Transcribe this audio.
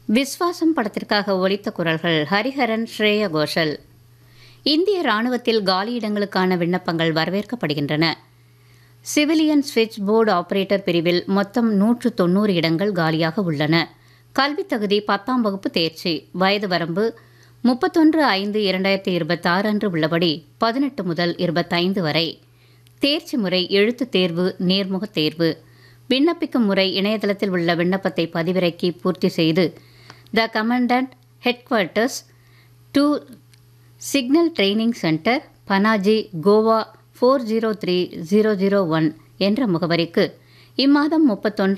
விஸ்வாசம் படத்திற்காக ஒலித்த குரல்கள் ஹரிஹரன் ஸ்ரேயா கோஷல் இந்திய ராணுவத்தில் காலியிடங்களுக்கான விண்ணப்பங்கள் வரவேற்கப்படுகின்றன சிவிலியன் ஸ்விட்ச் போர்டு ஆபரேட்டர் பிரிவில் மொத்தம் நூற்று தொண்ணூறு இடங்கள் காலியாக உள்ளன கல்வித் தகுதி பத்தாம் வகுப்பு தேர்ச்சி வயது வரம்பு முப்பத்தொன்று ஐந்து இரண்டாயிரத்தி இருபத்தாறு அன்று உள்ளபடி பதினெட்டு முதல் இருபத்தைந்து வரை தேர்ச்சி முறை எழுத்துத் தேர்வு நேர்முகத் தேர்வு விண்ணப்பிக்கும் முறை இணையதளத்தில் உள்ள விண்ணப்பத்தை பதிவிறக்கி பூர்த்தி செய்து the commandant headquarters two signal training centre Panaji Goa four zero three zero zero one என்ற முகவரிக்கு இம்மாதம் முப்பத்தொன்று